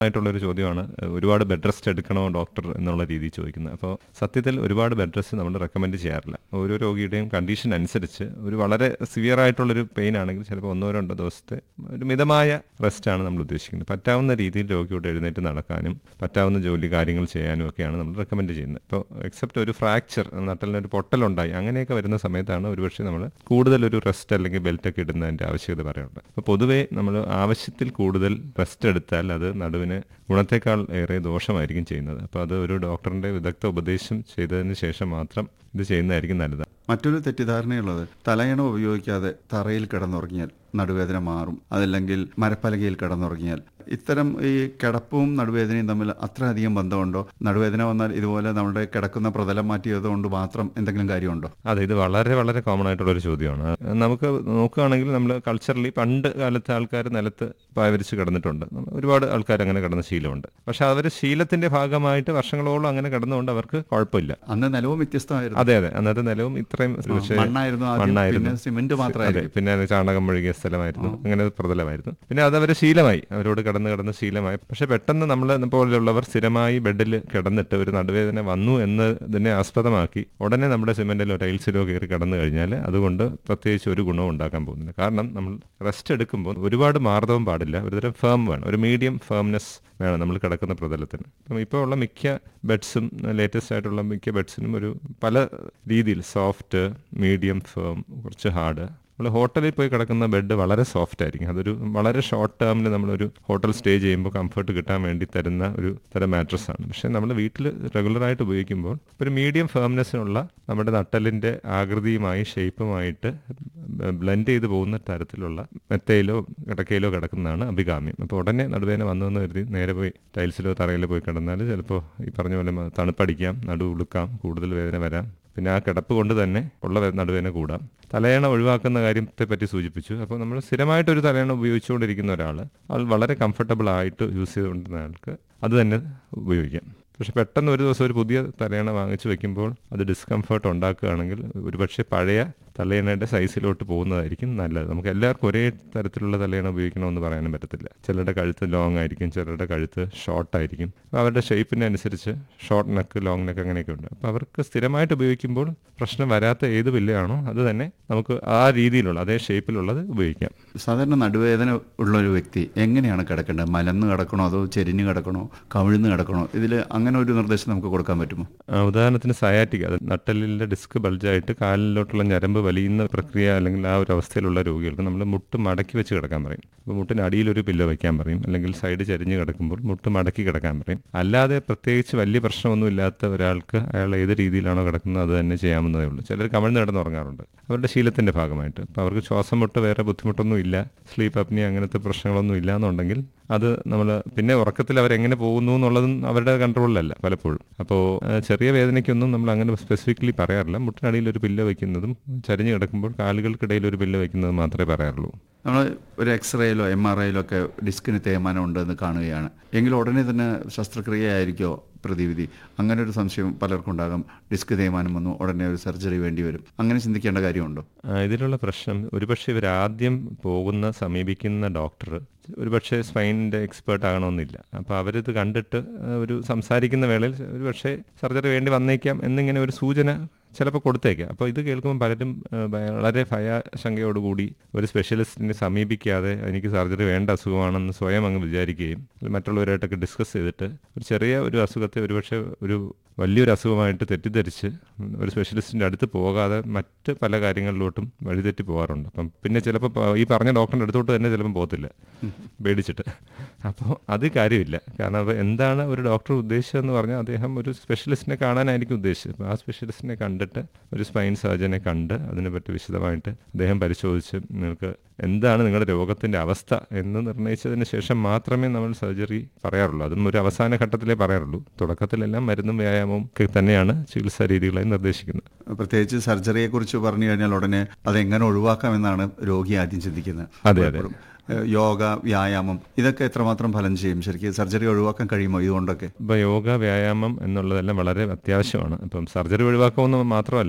ആയിട്ടുള്ളൊരു ചോദ്യമാണ് ഒരുപാട് ബെഡ് റെസ്റ്റ് എടുക്കണോ ഡോക്ടർ എന്നുള്ള രീതിയിൽ ചോദിക്കുന്നത് അപ്പോൾ സത്യത്തിൽ ഒരുപാട് ബെഡ് റെസ്റ്റ് നമ്മൾ റെക്കമെൻഡ് ചെയ്യാറില്ല ഓരോ രോഗിയുടെയും കണ്ടീഷൻ അനുസരിച്ച് ഒരു വളരെ സിവിയർ ആയിട്ടുള്ളൊരു പെയിൻ ആണെങ്കിൽ ചിലപ്പോൾ ഒന്നോ രണ്ടോ ദിവസത്തെ ഒരു മിതമായ റെസ്റ്റാണ് നമ്മൾ ഉദ്ദേശിക്കുന്നത് പറ്റാവുന്ന രീതിയിൽ രോഗിയോട് എഴുന്നേറ്റ് നടക്കാനും പറ്റാവുന്ന ജോലി കാര്യങ്ങൾ ചെയ്യാനും ഒക്കെയാണ് നമ്മൾ റെക്കമെൻഡ് ചെയ്യുന്നത് ഇപ്പോൾ എക്സെപ്റ്റ് ഒരു ഫ്രാക്ചർ നട്ടലിന് ഒരു പൊട്ടലുണ്ടായി അങ്ങനെയൊക്കെ വരുന്ന സമയത്താണ് ഒരുപക്ഷെ നമ്മൾ കൂടുതൽ ഒരു റെസ്റ്റ് അല്ലെങ്കിൽ ബെൽറ്റ് ഒക്കെ ഇടുന്നതിൻ്റെ ആവശ്യകത പറയാറുണ്ട് അപ്പോൾ പൊതുവേ നമ്മൾ ആവശ്യത്തിൽ കൂടുതൽ റെസ്റ്റ് എടുത്താൽ അത് നടുവിന് ഗുണത്തേക്കാൾ ഏറെ ദോഷമായിരിക്കും ചെയ്യുന്നത് അപ്പോൾ അത് ഒരു ഡോക്ടറിന്റെ വിദഗ്ധ ഉപദേശം ചെയ്തതിന് ശേഷം മാത്രം ഇത് ചെയ്യുന്നതായിരിക്കും നല്ലത് മറ്റൊരു തെറ്റിദ്ധാരണയുള്ളത് തലയണ ഉപയോഗിക്കാതെ തറയിൽ കിടന്നുറങ്ങിയാൽ നടുവേദന മാറും അതല്ലെങ്കിൽ മരപ്പലകയിൽ കിടന്നുറങ്ങിയാൽ ഇത്തരം ഈ കിടപ്പും നടുവേദനയും തമ്മിൽ അത്രയധികം ബന്ധമുണ്ടോ നടുവേദന വന്നാൽ ഇതുപോലെ നമ്മുടെ കിടക്കുന്ന പ്രതലം മാറ്റിയത് കൊണ്ട് മാത്രം എന്തെങ്കിലും കാര്യമുണ്ടോ അതെ ഇത് വളരെ വളരെ കോമൺ ആയിട്ടുള്ള ഒരു ചോദ്യമാണ് നമുക്ക് നോക്കുകയാണെങ്കിൽ നമ്മൾ കൾച്ചറലി പണ്ട് കാലത്തെ ആൾക്കാർ നിലത്ത് പായവരിച്ച് കിടന്നിട്ടുണ്ട് നമ്മ- ഒരുപാട് ആൾക്കാർ അങ്ങനെ കിടന്ന ശീലമുണ്ട് പക്ഷെ അവർ ശീലത്തിന്റെ ഭാഗമായിട്ട് വർഷങ്ങളോളം അങ്ങനെ കിടന്നുകൊണ്ട് അവർക്ക് കുഴപ്പമില്ല അന്ന് നിലവും വ്യത്യസ്തമായിരുന്നു അതെ അതെ അന്നത്തെ നിലവും ഇത്രയും പക്ഷേ മണ്ണായിരുന്നു ആദ്യം മണ്ണായിരുന്നു പിന്നെ സിമന്റ് അതെ മാത്രമായിരുന്നു പിന്നെ അത് ചാണകം മെഴുകിയ സ്ഥലമായിരുന്നു അങ്ങനെ പ്രതലമായിരുന്നു പിന്നെ അത് അവരെ ശീലമായി അവരോട് കിടന്ന് കിടന്ന് ശീലമായി പക്ഷെ പെട്ടെന്ന് നമ്മൾ പോലെയുള്ളവർ സ്ഥിരമായി ബെഡിൽ കിടന്നിട്ട് ഒരു നടുവേദന വന്നു എന്നതിനെ ആസ്പദമാക്കി ഉടനെ നമ്മുടെ സിമെന്റിലോ ടൈൽസിലോ കയറി കിടന്നു കഴിഞ്ഞാൽ അതുകൊണ്ട് പ്രത്യേകിച്ച് ഒരു ഗുണവും ഉണ്ടാക്കാൻ പോകുന്നില്ല കാരണം നമ്മൾ റെസ്റ്റ് എടുക്കുമ്പോൾ ഒരുപാട് മാർദ്ദവം പാടില്ല ഒരുതരം ഫേം വേണം ഒരു മീഡിയം ഫേംനെസ് വേണം നമ്മൾ കിടക്കുന്ന പ്രതലത്തിന് അപ്പം ഇപ്പോൾ ഉള്ള മിക്ക ബെഡ്സും ലേറ്റസ്റ്റ് ആയിട്ടുള്ള മിക്ക ബെഡ്സിനും ഒരു പല രീതിയിൽ സോഫ്റ്റ് മീഡിയം ഫേം കുറച്ച് ഹാർഡ് നമ്മൾ ഹോട്ടലിൽ പോയി കിടക്കുന്ന ബെഡ് വളരെ സോഫ്റ്റ് ആയിരിക്കും അതൊരു വളരെ ഷോർട്ട് ടേമിൽ നമ്മളൊരു ഹോട്ടൽ സ്റ്റേ ചെയ്യുമ്പോൾ കംഫർട്ട് കിട്ടാൻ വേണ്ടി തരുന്ന ഒരു തരം മാട്രസ് ആണ് പക്ഷേ നമ്മൾ വീട്ടിൽ റെഗുലറായിട്ട് ഉപയോഗിക്കുമ്പോൾ ഒരു മീഡിയം ഫേംനെസ്സിനുള്ള നമ്മുടെ നട്ടലിൻ്റെ ആകൃതിയുമായി ഷേപ്പുമായിട്ട് ബ്ലെൻഡ് ചെയ്ത് പോകുന്ന തരത്തിലുള്ള മെത്തയിലോ കിടക്കയിലോ കിടക്കുന്നതാണ് അഭികാമ്യം അപ്പോൾ ഉടനെ നടുവേദന വന്നതെന്ന് കരുതി നേരെ പോയി ടൈൽസിലോ തറയിലോ പോയി കിടന്നാൽ ചിലപ്പോൾ ഈ പറഞ്ഞ പോലെ മ- തണുപ്പടിക്കാം നടു ഉളുക്കാം കൂടുതൽ വേദന വരാം പിന്നെ ആ കിടപ്പ് കൊണ്ട് തന്നെ ഉള്ള വേ- നടുവേദന കൂടാം തലയണ ഒഴിവാക്കുന്ന കാര്യത്തെ പറ്റി സൂചിപ്പിച്ചു അപ്പോൾ നമ്മൾ സ്ഥിരമായിട്ട് ഒരു തലയണ ഉപയോഗിച്ചുകൊണ്ടിരിക്കുന്ന ഒരാൾ ആൾ വളരെ കംഫർട്ടബിൾ ആയിട്ട് യൂസ് ചെയ്തുകൊണ്ടിരുന്ന ആൾക്ക് അത് തന്നെ ഉപയോഗിക്കാം പക്ഷെ പെട്ടെന്ന് ഒരു ദിവസം ഒരു പുതിയ തലയണ വാങ്ങിച്ചു വെക്കുമ്പോൾ അത് ഡിസ്കംഫർട്ട് ഉണ്ടാക്കുകയാണെങ്കിൽ ഒരുപക്ഷെ പഴയ തലയണയുടെ സൈസിലോട്ട് പോകുന്നതായിരിക്കും നല്ലത് നമുക്ക് എല്ലാവർക്കും ഒരേ തരത്തിലുള്ള തലയണ ഉപയോഗിക്കണമെന്ന് പറയാനും പറ്റത്തില്ല ചിലരുടെ കഴുത്ത് ലോങ് ആയിരിക്കും ചിലരുടെ കഴുത്ത് ഷോർട്ട് ആയിരിക്കും അപ്പോൾ അവരുടെ ഷേപ്പിന് അനുസരിച്ച് ഷോർട്ട് നെക്ക് ലോങ് നെക്ക് അങ്ങനെയൊക്കെ ഉണ്ട് അപ്പോൾ അവർക്ക് സ്ഥിരമായിട്ട് ഉപയോഗിക്കുമ്പോൾ പ്രശ്നം വരാത്ത ഏത് വില്ലയാണോ അത് തന്നെ നമുക്ക് ആ രീതിയിലുള്ള അതേ ഷേപ്പിലുള്ളത് ഉപയോഗിക്കാം സാധാരണ നടുവേദന ഉള്ള ഒരു വ്യക്തി എങ്ങനെയാണ് കിടക്കേണ്ടത് മലന്ന് കിടക്കണോ അതോ ചെരിഞ്ഞ് കിടക്കണോ കവിഴ്ന്ന് കിടക്കണോ ഇതിൽ അങ്ങനെ ഒരു നിർദ്ദേശം നമുക്ക് കൊടുക്കാൻ പറ്റുമോ ആ, ഉദാഹരണത്തിന് സയാറ്റിക് അത് നട്ടലിന്റെ ഡിസ്ക് ബൾജായിട്ട് കാലിലോട്ടുള്ള ഞരമ്പ് വലിയുന്ന പ്രക്രിയ അല്ലെങ്കിൽ ആ ഒരു അവസ്ഥയിലുള്ള രോഗികൾക്ക് നമ്മൾ മുട്ട് മടക്കി വെച്ച് കിടക്കാൻ പറയും അപ്പോൾ മുട്ടിന് അടിയിൽ ഒരു പില്ലോ വയ്ക്കാൻ പറയും അല്ലെങ്കിൽ സൈഡ് ചരിഞ്ഞ് കിടക്കുമ്പോൾ മുട്ട് മടക്കി കിടക്കാൻ പറയും അല്ലാതെ പ്രത്യേകിച്ച് വലിയ പ്രശ്നമൊന്നും ഇല്ലാത്ത ഒരാൾക്ക് അയാൾ ഏത് രീതിയിലാണോ കിടക്കുന്നത് അത് തന്നെ ചെയ്യാവുന്നതേ ഉള്ളൂ ചിലർ കമിഴ്ന്ന് കിടന്നുറങ്ങാറുണ്ട് അവരുടെ ശീലത്തിന്റെ ഭാഗമായിട്ട് അപ്പോൾ അവർക്ക് ശ്വാസം മുട്ട് വേറെ ബുദ്ധിമുട്ടൊന്നും ഇല്ല സ്ലീപ്പ് അപ്നി അങ്ങനത്തെ പ്രശ്നങ്ങളൊന്നും ഇല്ല എന്നുണ്ടെങ്കിൽ അത് നമ്മൾ പിന്നെ ഉറക്കത്തിൽ അവരെങ്ങനെ പോകുന്നു എന്നുള്ളതും അവരുടെ കൺട്രോളിലല്ല പലപ്പോഴും അപ്പോൾ ചെറിയ വേദനയ്ക്കൊന്നും നമ്മൾ അങ്ങനെ സ്പെസിഫിക്കലി പറയാറില്ല മുട്ടിനടിയിൽ ഒരു പില്ല വയ്ക്കുന്നതും ചരിഞ്ഞ് കിടക്കുമ്പോൾ കാലുകൾക്കിടയിൽ ഒരു പില്ല വയ്ക്കുന്നതും മാത്രമേ പറയാറുള്ളൂ നമ്മൾ ഒരു എക്സ്റേയിലോ എം ആർ ഐയിലോ ഒക്കെ ഡിസ്കിന് തേയ്മാനം ഉണ്ടെന്ന് കാണുകയാണ് എങ്കിൽ ഉടനെ തന്നെ ശസ്ത്രക്രിയ ആയിരിക്കോ പ്രതിവിധി അങ്ങനെ ഒരു സംശയം പലർക്കും ഉണ്ടാകും ഡിസ്ക് തേയ്മാനം വന്നു ഉടനെ ഒരു സർജറി വേണ്ടി വരും അങ്ങനെ ചിന്തിക്കേണ്ട കാര്യമുണ്ടോ ആ, ഇതിലുള്ള പ്രശ്നം ഒരുപക്ഷെ ഇവർ ആദ്യം പോകുന്ന സമീപിക്കുന്ന ഡോക്ടർ ഒരുപക്ഷെ സ്പൈനിൻ്റെ എക്സ്പേർട്ട് ആകണമെന്നില്ല അപ്പോൾ അവരിത് കണ്ടിട്ട് ആ, ഒരു സംസാരിക്കുന്ന വേളയിൽ ഒരുപക്ഷെ സർജറി വേണ്ടി വന്നേക്കാം എന്നിങ്ങനെ ഒരു സൂചന ചിലപ്പോൾ കൊടുത്തേക്കാം അപ്പോൾ ഇത് കേൾക്കുമ്പോൾ പലരും ആ, വളരെ ഭയാശങ്കയോടുകൂടി ഒരു സ്പെഷ്യലിസ്റ്റിനെ സമീപിക്കാതെ എനിക്ക് സർജറി വേണ്ട അസുഖമാണെന്ന് സ്വയം അങ്ങ് വിചാരിക്കുകയും അല്ലെങ്കിൽ മറ്റുള്ളവരായിട്ടൊക്കെ ഡിസ്കസ് ചെയ്തിട്ട് ഒരു ചെറിയ ഒരു അസുഖത്തെ ഒരുപക്ഷെ ഒരു വലിയൊരു അസുഖമായിട്ട് തെറ്റിദ്ധരിച്ച് ഒരു സ്പെഷ്യലിസ്റ്റിൻ്റെ അടുത്ത് പോകാതെ മറ്റ് പല കാര്യങ്ങളിലോട്ടും വഴിതെറ്റി പോകാറുണ്ട് അപ്പം പിന്നെ ചിലപ്പോൾ പ- ഈ പറഞ്ഞ ഡോക്ടറിൻ്റെ അടുത്തോട്ട് തന്നെ ചിലപ്പം പോകത്തില്ല പേടിച്ചിട്ട് അപ്പോൾ അത് കാര്യമില്ല കാരണം അപ്പോൾ എന്താണ് ഒരു ഡോക്ടർ ഉദ്ദേശിച്ചതെന്ന് പറഞ്ഞാൽ അദ്ദേഹം ഒരു സ്പെഷ്യലിസ്റ്റിനെ കാണാനായിരിക്കും ഉദ്ദേശിച്ചത് അപ്പോൾ ആ സ്പെഷ്യലിസ്റ്റിനെ കണ്ടിട്ട് ഒരു സ്പൈൻ സർജനെ കണ്ട് അതിനെപ്പറ്റി വിശദമായിട്ട് അദ്ദേഹം പരിശോധിച്ച് നിങ്ങൾക്ക് എന്താണ് നിങ്ങളുടെ രോഗത്തിന്റെ അവസ്ഥ എന്ന് നിർണ്ണയിച്ചതിന് ശേഷം മാത്രമേ നമ്മൾ സർജറി പറയാറുള്ളൂ അതും ഒരു അവസാന ഘട്ടത്തിലേ പറയാറുള്ളൂ തുടക്കത്തിലെല്ലാം മരുന്നും വ്യായാമവും ഒക്കെ തന്നെയാണ് ചികിത്സാ രീതികളായി നിർദ്ദേശിക്കുന്നത് പ്രത്യേകിച്ച് സർജറിയെ കുറിച്ച് പറഞ്ഞു കഴിഞ്ഞാൽ ഉടനെ അതെങ്ങനെ ഒഴിവാക്കാമെന്നാണ് രോഗി ആദ്യം ചിന്തിക്കുന്നത് അതെ, അതെ. പലപ്പോഴും, ഏഹ്, യോഗ വ്യായാമം ഇതൊക്കെ എത്രമാത്രം ഫലം ചെയ്യും ശരിക്കും സർജറി ഒഴിവാക്കാൻ കഴിയുമോ ഇതുകൊണ്ടൊക്കെ ഇപ്പോൾ യോഗ വ്യായാമം എന്നുള്ളതെല്ലാം വളരെ അത്യാവശ്യമാണ് ഇപ്പം സർജറി ഒഴിവാക്കുമെന്ന് മാത്രമല്ല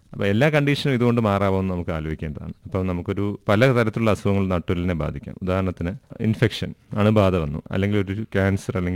അപ്പോൾ എല്ലാ കണ്ടീഷനും ഇതുകൊണ്ട് മാറാമോ എന്ന് നമുക്ക് ആലോചിക്കേണ്ടതാണ് അപ്പോൾ നമുക്കൊരു പല തരത്തിലുള്ള അസുഖങ്ങൾ നട്ടുലിനെ ബാധിക്കാം ഉദാഹരണത്തിന് ഇൻഫെക്ഷൻ അണുബാധ വന്നു അല്ലെങ്കിൽ ഒരു ക്യാൻസർ അല്ലെങ്കിൽ